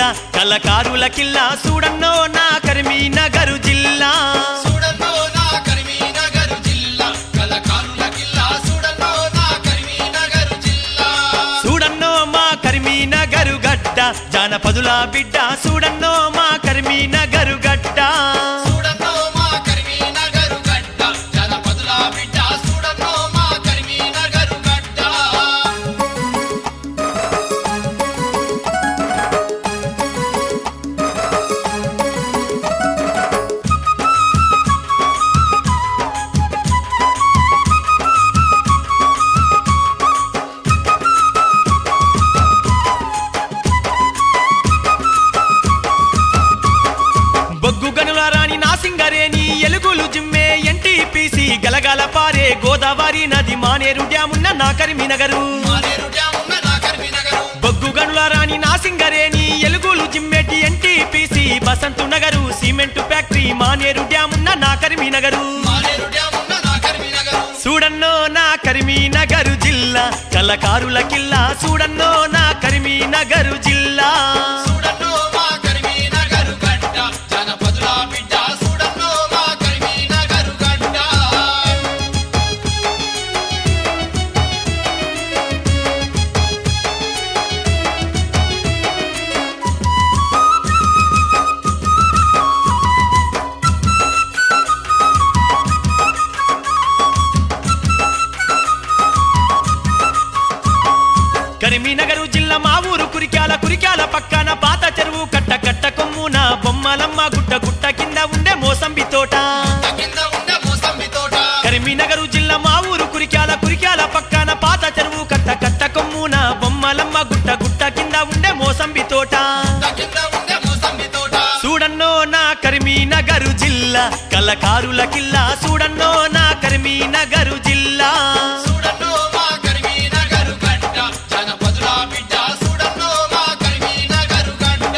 జిల్లా కళకారుల కిల్లా చూడన్నో నా కరీంనగర్ జిల్లా చూడన్నో నా కరీంనగర్ జిల్లా కళాకారుల కిల్లా చూడన్నో నా కరీంనగర్ జిల్లా చూడన్నో మా కరీంనగర్ గడ్డ జానపదుల బిడ్డ చూడన్నో మా కరీంనగర్ గడ్డ చూడన్నో మా కరీంనగర్ గడ్డ జనపదుల బిడ్డ చూడన్నో మా కరీంనగర్ గడ్డ బొగ్గు గనుల రాణి నాసింగరేని ఎలుగులు జిమ్మే ఎన్టీపీసీ గలగల పారే గోదావరి నది మానేరు డ్యామున్న నా కరీంనగరు మానేరు డ్యామున్న నా కరీంనగర్ బొగ్గు గనుల రాణి నాసింగరేని ఎలుగులు జిమ్మేటి NTPC Basanth Nagar cement factory Maneru డ్యామున్న నా కరీంనగరు మానేరు డ్యామున్న నా కరీంనగర్ చూడన్నో నా కరీంనగర్ జిల్లా కళకారుల కిల్లా చూడన్నో నా కరీంనగర్ జిల్లా చూడన్నో మా కరీంనగర్ గడ్డ జనపదుల బిడ్డ చూడన్నో మా కరీంనగర్ గడ్డ కరీంనగర్ జిల్లా మా ఊరు కురికాల కురికాల పక్కన పాత చెరువు కట్ట కట్ట కొమ్మున బొమ్మలమ్మ గుట్ట గుట్ట కింద ఉండే మోసంబి తోట కింద ఉండే మోసంబి తోట కరీంనగర్ జిల్లా మా ఊరు కురికాల కురికాల పక్కన పాత చెరువు కట్ట కట్ట కొమ్మున బొమ్మలమ్మ గుట్ట గుట్ట కింద ఉండే మోసంబి తోట కింద ఉండే మోసంబి తోట చూడన్నో నా కరీంనగర్ జిల్లా కళకారుల కిల్లా చూడన్నో నా కరీంనగర్ జిల్లా చూడన్నో మా కరీంనగర్ గడ్డ జనపదుల బిడ్డ చూడన్నో మా కరీంనగర్ గడ్డ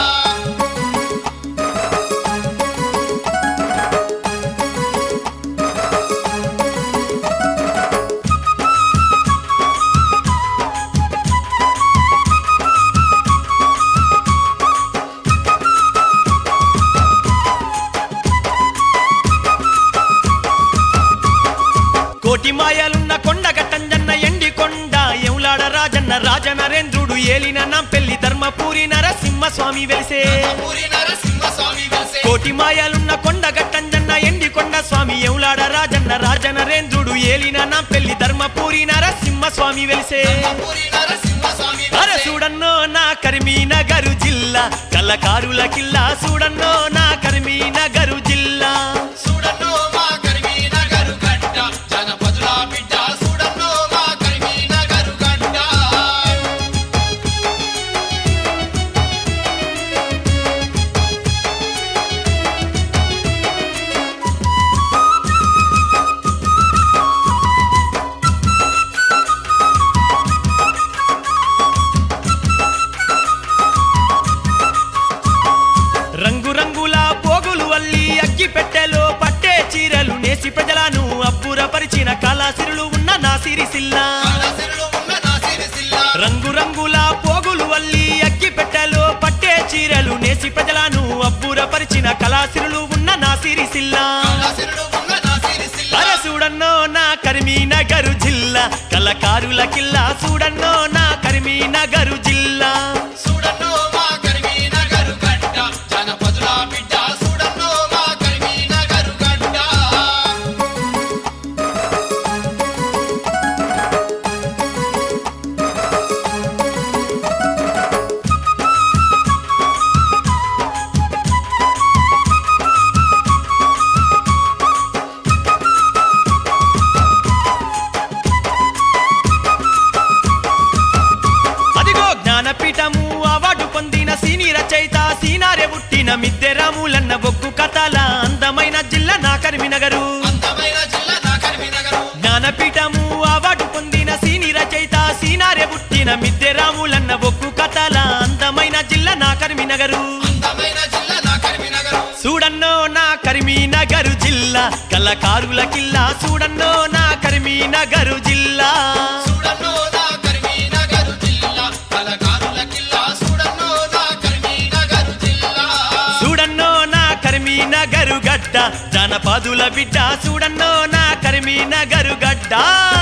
కోటి మాయలున్న కొండ గట్టంజన్న ఎండి కొండ ఎవులాడ రాజన్న రాజనరేంద్రుడు ఏలిన నా పెళ్లి ధర్మపూరి నరసింహ స్వామి వెలిసే పూరి నరసింహ స్వామి వెలిసే కోటి మాయలున్న కొండ గట్టంజన్న ఎండి కొండ స్వామి ఎవులాడ రాజన్న రాజనరేంద్రుడు ఏలిన నా పెళ్లి ధర్మపూరి నరసింహ స్వామి వెలిసే పూరి నరసింహ స్వామి అర వెలిసే చూడన్నో నా కరీంనగర్ జిల్లా కళకారుల కిల్లా చూడన్నో నా కరీంనగర్ జిల్లా చూడన్నో మా కరీంనగర్ గడ్డ జనపదుల బిడ్డ చూడన్నో మా కరీంనగర్ గడ్డ రంగు రంగుల పోగులు అల్లి అగ్గి పెట్టెలో పట్టే చీరలు నేసి ప్రజలను అబ్బురపరిచిన కళాసిరులు ఉన్న నా సిరిసిల్ల కాళాసిరులు ఉన్న నా సిరిసిల్ల రంగు రంగుల పోగులు అల్లి అగ్గి పెట్టెలో పట్టే చీరలు నేసి ప్రజలను అబ్బురపరిచిన కళాసిరులు ఉన్న నా సిరిసిల్ల కాళాసిరులు ఉన్న నా సిరిసిల్ల అర చూడన్నో నా కరీంనగర్ జిల్లా కళకారుల కిల్లా చూడన్నో నా కరీంనగర్ జిల్లా చూడన్నో మా కరీంనగర్ గడ్డ జనపదుల బిడ్డ చూడన్నో మా కరీంనగర్ గడ్డ అదిగో జ్ఞానపీఠము అవార్డు పొందిన సీని రచయిత సీనారే పుట్టిన మిద్దె రాములన్న బొగ్గు కథల అందమైన జిల్లా నా కరీంనగరు అందమైన జిల్లా నా కరీంనగర్ జ్ఞానపీఠము అవార్డు పొందిన సీని రచయిత సీనారే పుట్టిన మిద్దె రాములన్న బొగ్గు కథల అందమైన జిల్లా నా కరీంనగరు అందమైన జిల్లా నా కరీంనగర్ చూడన్నో నా కరీంనగర్ జిల్లా కళకారుల కిల్లా చూడన్నో నా కరీంనగర్ జిల్లా చూడన్నో నా కరీంనగర్ జిల్లా కళాకారుల కిల్లా చూడన్నో నా కరీంనగర్ గడ్డ జనపదుల బిడ్డ చూడన్నో నా కరిమి నగరు గడ్డ